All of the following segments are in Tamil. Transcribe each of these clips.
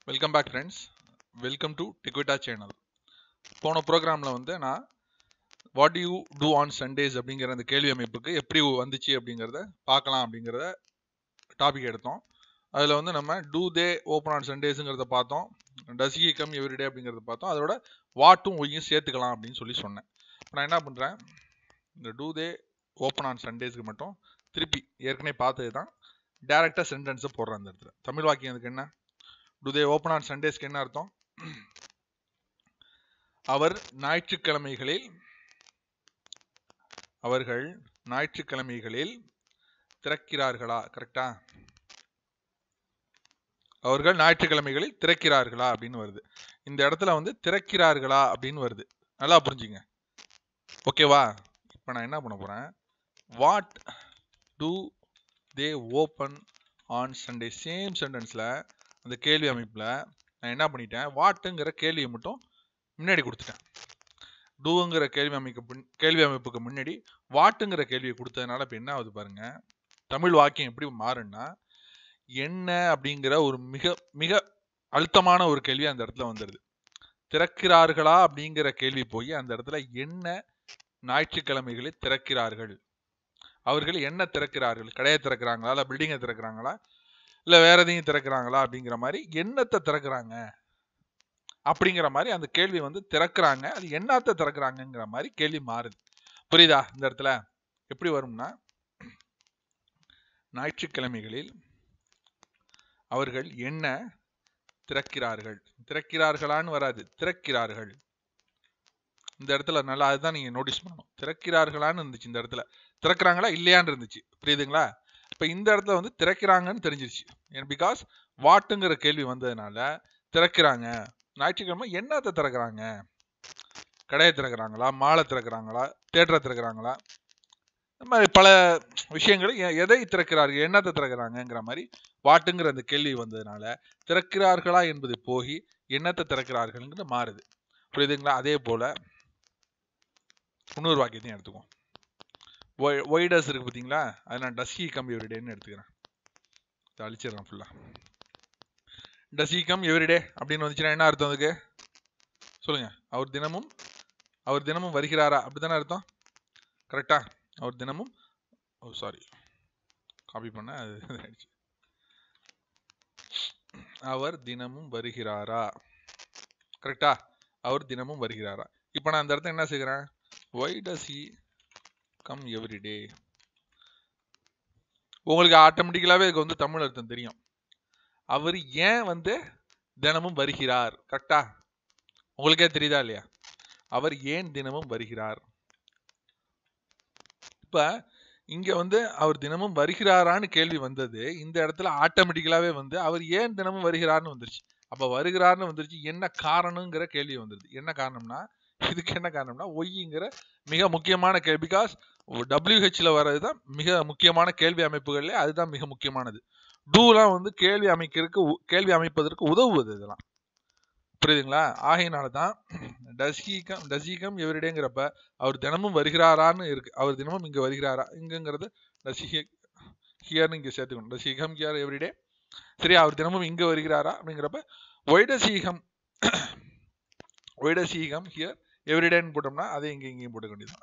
welcome back friends welcome to டெக்விட்டா சேனல் போன ப்ரோக்ராமில் வந்து நான் what you do on Sundays அப்படிங்கிற அந்த கேள்வி அமைப்புக்கு எப்படி வந்துச்சு அப்படிங்கிறத பார்க்கலாம் அப்படிங்கிறத டாபிக் எடுத்தோம் அதில் வந்து நம்ம டூ தே ஓப்பன் ஆன் சண்டேஸுங்கிறத பார்த்தோம் டஸ்கி கம் எவ்ரிடே அப்படிங்கிறத பார்த்தோம் அதோட வாட்டும் ஒய்யும் சேர்த்துக்கலாம் அப்படின்னு சொல்லி சொன்னேன் இப்ப நான் என்ன பண்ணுறேன் இந்த டூ தே ஓப்பன் ஆன் சண்டேஸ்க்கு மட்டும் திருப்பி ஏற்கனவே பார்த்தது தான் டேரெக்டாக சென்டென்ஸை போடுறேன் அந்த இடத்துல தமிழ் வாக்கியம் அதுக்கு என்ன டு தே ஓப்பன் ஆன் சண்டேஸ்க்கு என்ன அர்த்தம் அவர் ஞாயிற்றுக்கிழமைகளில் அவர்கள் ஞாயிற்றுக்கிழமைகளில் திறக்கிறார்களா கரெக்டா அவர்கள் ஞாயிற்றுக்கிழமைகளில் திறக்கிறார்களா அப்படின்னு வருது இந்த இடத்துல வந்து திறக்கிறார்களா அப்படின்னு வருது நல்லா புரிஞ்சுங்க ஓகேவா இப்போ நான் என்ன பண்ண போறேன் what do they open on Sunday same சென்டென்ஸில் அந்த கேள்வி அமைப்பில் நான் என்ன பண்ணிட்டேன் வாட்டுங்கிற கேள்வியை மட்டும் முன்னாடி கொடுத்துட்டேன் டூங்கிற கேள்வி அமைக்க பின் கேள்வி அமைப்புக்கு முன்னாடி வாட்டுங்கிற கேள்வியை கொடுத்ததுனால இப்போ என்ன ஆகுது பாருங்க தமிழ் வாக்கியம் எப்படி மாறுன்னா என்ன அப்படிங்கிற ஒரு மிக மிக அழுத்தமான ஒரு கேள்வி அந்த இடத்துல வந்துடுது திறக்கிறார்களா அப்படிங்கிற கேள்வி போய் அந்த இடத்துல என்ன ஞாயிற்றுக்கிழமைகளில் திறக்கிறார்கள் அவர்கள் என்ன திறக்கிறார்கள் கடையை திறக்கிறாங்களா இல்லை பில்டிங்கை திறக்கிறாங்களா இல்லை வேற எதையும் திறக்கிறாங்களா அப்படிங்கிற மாதிரி என்னத்தை திறக்கிறாங்க அப்படிங்கிற மாதிரி அந்த கேள்வி வந்து திறக்கிறாங்க அது என்னத்தை திறக்கிறாங்கங்கிற மாதிரி கேள்வி மாறுது புரியுதா இந்த இடத்துல எப்படி வரும்னா ஞாயிற்றுக்கிழமைகளில் அவர்கள் என்ன திறக்கிறார்கள் திறக்கிறார்களான்னு வராது திறக்கிறார்கள் இந்த இடத்துல நல்லா அதுதான் நீங்க நோட்டீஸ் பண்ணணும் திறக்கிறார்களான்னு இருந்துச்சு இந்த இடத்துல திறக்கிறாங்களா இல்லையான்னு இருந்துச்சு புரியுதுங்களா இப்ப இந்த இடத்துல வந்து திறக்கிறாங்கன்னு தெரிஞ்சிருச்சு பிகாஸ் வாட்டுங்கிற கேள்வி வந்ததுனால திறக்கிறாங்க ஞாயிற்றுக்கிழமை என்னத்தை திறக்கிறாங்க கடையை திறக்கிறாங்களா மாலை திறக்கிறாங்களா தேட்டரை திறக்கிறாங்களா இந்த மாதிரி பல விஷயங்களை எ- எதை திறக்கிறார்கள் என்னத்தை திறக்கிறாங்கங்கிற மாதிரி வாட்டுங்கிற அந்த கேள்வி வந்ததுனால திறக்கிறார்களா என்பது போய் என்னத்தை திறக்கிறார்கள்ங்கிறது மாறுது புரியுதுங்களா அதே போல இன்னொரு வாக்கியத்தையும் எடுத்துக்குவோம் ஒய்டஸ் இருக்கு பார்த்தீங்களா அது நான் டஸ்கி கம் எவ்ரிடேன்னு எடுத்துக்கிறேன் இதை அழிச்சிடுறேன் ஃபுல்லாக டஸ்கி கம் எவ்ரிடே அப்படின்னு வந்துச்சுன்னா என்ன அர்த்தம் அதுக்கு சொல்லுங்க அவர் தினமும் அவர் தினமும் வருகிறாரா அப்படிதானே அர்த்தம் கரெக்டா அவர் தினமும் ஓ சாரி காப்பி பண்ண அது ஆயிடுச்சு அவர் தினமும் வருகிறாரா கரெக்டா அவர் தினமும் வருகிறாரா இப்போ நான் அந்த இடத்துல என்ன செய்கிறேன் why does he come every day உங்களுக்கு ஆட்டோமேட்டிக்கலாவே இதுக்கு வந்து தமிழ் அர்த்தம் தெரியும் அவர் ஏன் வந்து தினமும் வருகிறார் கரெக்டா உங்களுக்கே தெரியுதா இல்லையா அவர் ஏன் தினமும் வருகிறார் இப்ப இங்க வந்து அவர் தினமும் வருகிறாரான்னு கேள்வி வந்தது இந்த இடத்துல ஆட்டோமேட்டிக்கலாவே வந்து அவர் ஏன் தினமும் வருகிறார்னு வந்துருச்சு அப்ப வருகிறார்னு வந்துருச்சு என்ன காரணங்கிற கேள்வி வந்துருது என்ன காரணம்னா இதுக்கு என்ன காரணம்னா ஒய்ங்கிற மிக முக்கியமான கேள்வி பிகாஸ் டபிள்யூஹெச்ல வர்றது தான் மிக முக்கியமான கேள்வி அமைப்புகள்ல அதுதான் மிக முக்கியமானது டூலாம் வந்து கேள்வி அமைக்கிறதுக்கு உ- கேள்வி அமைப்பதற்கு உதவுவது இதெல்லாம் புரியுதுங்களா ஆகையினால தான் டஸ்கீகம் டஸ்கீகம் எவரிடேங்கிறப்ப அவர் தினமும் வருகிறாரான்னு இருக்கு அவர் தினமும் இங்க வருகிறாரா இங்கங்கிறது டஸ்கி ஹியர்னு இங்க சேர்த்துக்கணும் டஸ்கீகம் ஹியர் எவ்ரிடே சரி அவர் தினமும் இங்க வருகிறாரா அப்படிங்கிறப்ப ஒய்டசீகம் ஒய்டசீகம் ஹியர் எவ்ரிடேன்னு போட்டோம்னா அதை இங்க இங்கேயும் போட்டுக்க வேண்டியதுதான்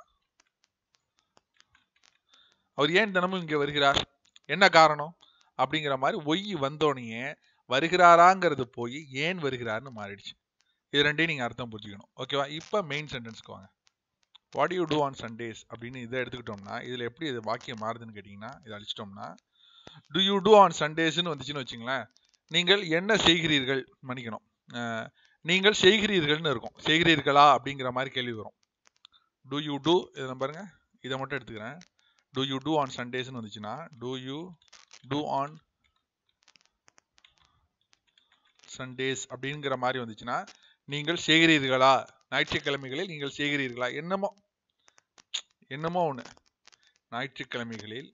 அவர் ஏன் தினமும் இங்க வருகிறார் என்ன காரணம் அப்படிங்கிற மாதிரி ஒய் வந்தோடனே வருகிறாராங்கிறது போய் ஏன் வருகிறார்னு மாறிடுச்சு இது ரெண்டையும் நீங்க அர்த்தம் புரிஞ்சுக்கணும் ஓகேவா இப்போ மெயின் சென்டென்ஸ்க்கு வாங்க what you do on Sundays அப்படின்னு இதை எடுத்துக்கிட்டோம்னா இதுல எப்படி இது வாக்கியம் மாறுதுன்னு கேட்டிங்கன்னா இதை அழிச்சிட்டோம்னா டு யூ டூ ஆன் சண்டேஸ்னு வந்துச்சுன்னு வச்சுங்களேன் நீங்கள் என்ன செய்கிறீர்கள் மன்னிக்கணும் அஹ், நீங்கள் செய்கிறீர்கள்னு இருக்கும் செய்கிறீர்களா அப்படிங்கிற மாதிரி கேள்வி வரும் டு யூ டூ இதை பாருங்க இதை மட்டும் எடுத்துக்கிறேன் டு யூ டூ ஆன் சண்டேஸ்னு வந்துச்சுன்னா do you do on Sundays அப்படிங்கிற மாதிரி வந்துச்சுன்னா நீங்கள் செய்கிறீர்களா ஞாயிற்றுக்கிழமைகளில் நீங்கள் செய்கிறீர்களா என்னமோ என்னமோ ஒண்ணு ஞாயிற்றுக்கிழமைகளில்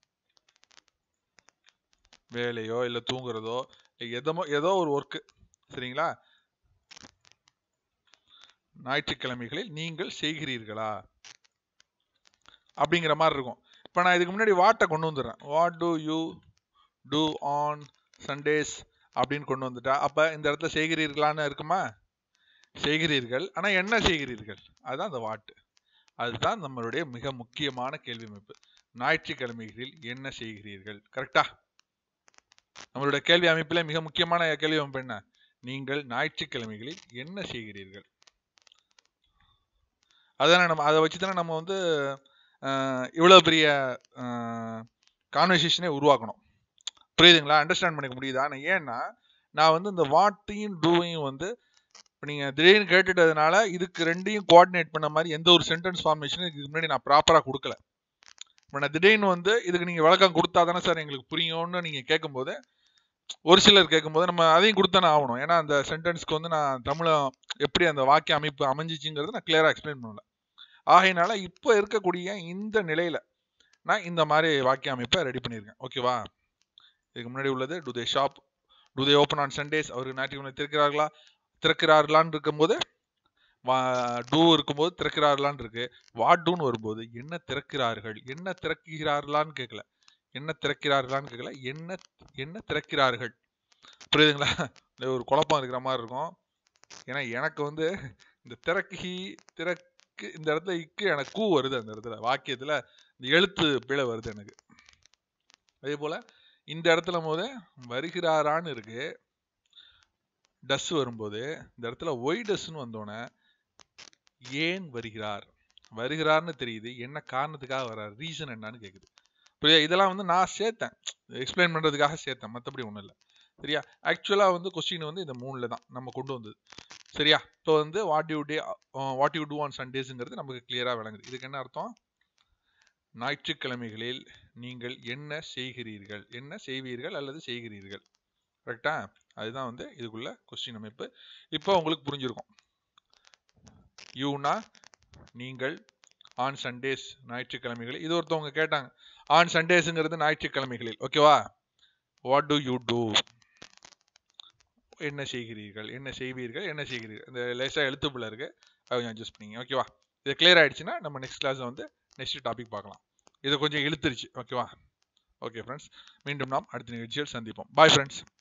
வேலையோ இல்ல தூங்குறதோ இல்ல எதமோ ஏதோ ஒரு ஒர்க்கு சரிங்களா ஞாயிற்றுக்கிழமைகளில் நீங்கள் செய்கிறீர்களா அப்படிங்கிற மாதிரி இருக்கும் இப்போ நான் இதுக்கு முன்னாடி வாட்டை கொண்டு வந்துடுறேன் what do you do on Sundays அப்படின்னு கொண்டு வந்துட்டா அப்ப இந்த இடத்துல செய்கிறீர்களான்னு இருக்குமா செய்கிறீர்கள் ஆனா என்ன செய்கிறீர்கள் அதுதான் அந்த வாட்டு அதுதான் நம்மளுடைய மிக முக்கியமான கேள்வி அமைப்பு ஞாயிற்றுக்கிழமைகளில் என்ன செய்கிறீர்கள் கரெக்டா நம்மளுடைய கேள்வி அமைப்பில மிக முக்கியமான கேள்வி அமைப்பு என்ன நீங்கள் ஞாயிற்றுக்கிழமைகளில் என்ன செய்கிறீர்கள் அதானே நம்ம அதை வச்சு தானே நம்ம வந்து அஹ், இவ்வளவு பெரிய கான்வர்சேஷனே உருவாக்கணும் புரியுதுங்களா அண்டர்ஸ்டாண்ட் பண்ணிக்க முடியுதா நான் ஏன்னா நான் வந்து இந்த வாட்டையும் டூவையும் வந்து இப்போ நீங்கள் திடீர்னு கேட்டுட்டதுனால இதுக்கு ரெண்டையும் கோஆர்டினேட் பண்ண மாதிரி எந்த ஒரு சென்டென்ஸ் ஃபார்மேஷனும் இதுக்கு முன்னாடி நான் ப்ராப்பராக கொடுக்கல இப்போ நான் திடீர்னு வந்து இதுக்கு நீங்கள் விளக்கம் கொடுத்தா தானே சார் எங்களுக்கு புரியும்னு நீங்கள் கேட்கும்போது ஒரு சிலர் கேட்கும்போது நம்ம அதையும் கொடுத்தானே ஆகணும் ஏன்னா அந்த சென்டென்ஸ்க்கு வந்து நான் தமிழ எப்படி அந்த வாக்கிய அமைப்பு அமைஞ்சிச்சுங்கிறது நான் கிளியராக எக்ஸ்பிளைன் பண்ணல ஆகையினால இப்போ இருக்கக்கூடிய இந்த நிலையில நான் இந்த மாதிரி வாக்கிய அமைப்பை ரெடி பண்ணியிருக்கேன் ஓகேவா இதுக்கு முன்னாடி உள்ளது do the shop do they open on Sundays அவருக்கு ஞாயிற்றுக்கிழமை திறக்கிறார்களா திறக்கிறார்களான்னு இருக்கும்போது டூ இருக்கும்போது திறக்கிறார்களான்னு இருக்கு வாட் டூன்னு வரும்போது என்ன திறக்கிறார்கள் என்ன திறக்கிறார்களான்னு கேட்கல என்ன திறக்கிறார்களான்னு கேட்கல என்ன என்ன திறக்கிறார்கள் புரியுதுங்களா இந்த ஒரு குழப்பம் இருக்கிற மாதிரி இருக்கும் ஏன்னா எனக்கு வந்து இந்த திறக்கி திறக்கு இந்த இடத்துல இக்கு எனக்கு கூ வருது அந்த இடத்துல வாக்கியத்துல இந்த எழுத்து பிழை வருது எனக்கு அதே போல இந்த இடத்துல போது வருகிறாரான்னு இருக்கு டஸ் வரும்போது இந்த இடத்துல ஒய் டஸ்ன்னு வந்தோடனே ஏன் வருகிறார் வருகிறார்னு தெரியுது என்ன காரணத்துக்காக வர்றார் ரீசன் என்னன்னு கேக்குது புரியுதா இதெல்லாம் வந்து நான் சேர்த்தேன் எக்ஸ்பிளைன் பண்றதுக்காக சேர்த்தேன் மற்றபடி ஒன்றும் இல்லை சரியா ஆக்சுவலாக வந்து கொஸ்டின் வந்து இந்த மூணுல தான் நம்ம கொண்டு வந்தது சரியா இப்போ வந்து what you day what you do on சண்டேஸுங்கிறது நமக்கு கிளியராக விளங்குது இதுக்கு என்ன அர்த்தம் ஞாயிற்றுக்கிழமைகளில் நீங்கள் என்ன செய்கிறீர்கள் என்ன செய்வீர்கள் அல்லது செய்கிறீர்கள் கரெக்டா அதுதான் வந்து இதுக்குள்ள கொஸ்டின் அமைப்பு இப்போ உங்களுக்கு புரிஞ்சிருக்கும் யூனா நீங்கள் ஆன் சண்டேஸ் ஞாயிற்றுக்கிழமைகளில் இது ஒருத்தவங்க கேட்டாங்க ஆன் சண்டேஸுங்கிறது ஞாயிற்றுக்கிழமைகளில் ஓகேவா வாட் டு யூ டூ என்ன செய்கிறீர்கள் என்ன செய்வீர்கள் என்ன செய்கிறீர்கள் இந்த லேசாக எழுத்துப்பில் இருக்கு அதை கொஞ்சம் அட்ஜஸ்ட் பண்ணிங்க ஓகேவா இது கிளியர் ஆயிடுச்சுன்னா நம்ம நெக்ஸ்ட் கிளாஸில் வந்து நெக்ஸ்ட் டாபிக் பார்க்கலாம் இது கொஞ்சம் இழுத்துருச்சு ஓகேவா ஓகே ஃப்ரெண்ட்ஸ் மீண்டும் நாம் அடுத்த நிகழ்ச்சியில் சந்திப்போம் பாய் ஃப்ரெண்ட்ஸ்